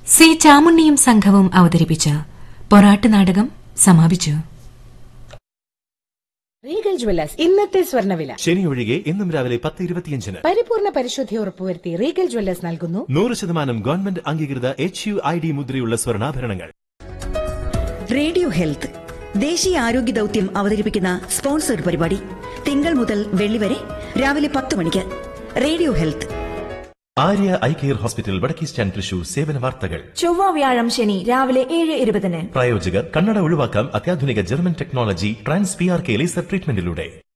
C ചാമുണ്ണിയും സംഘവും അവതരിപ്പിച്ച പൊറാട്ട് നാടകം സമാപിച്ചു റീഗൽ ജ്വല്ലേഴ്സ് ഇന്നത്തെ സ്വർണ്ണവില ശനി ഒഴികെ ഇന്നും രാവിലെ പത്ത് ഇരുപത്തിയഞ്ചിന് പരിപൂർണ പരിശുദ്ധി ഉറപ്പുവരുത്തി റീഗൽ ജ്വല്ലേഴ്സ് നൽകുന്നു നൂറ് ശതമാനം ഗവൺമെന്റ് അംഗീകൃത എച്ച് യു ഐ ഡി മുദ്രയുള്ള സ്വർണ്ണാഭരണങ്ങൾ റേഡിയോ ഹെൽത്ത് ദേശീയ ആരോഗ്യ ദൌത്യം അവതരിപ്പിക്കുന്ന സ്പോൺസർഡ് പരിപാടി തിങ്കൾ മുതൽ വെള്ളി വരെ രാവിലെ പത്ത് മണിക്ക് radio health Arya eye care hospital Vadakkestand Thrissur സേവന വാർത്തകൾ ചൊവ്വ വ്യാഴം ശനി രാവിലെ ഏഴ് ഇരുപതിന് പ്രായോജകർ കണ്ണട ഒഴിവാക്കാം അത്യാധുനിക German technology trans P R K laser ട്രീറ്റ്മെന്റിലൂടെ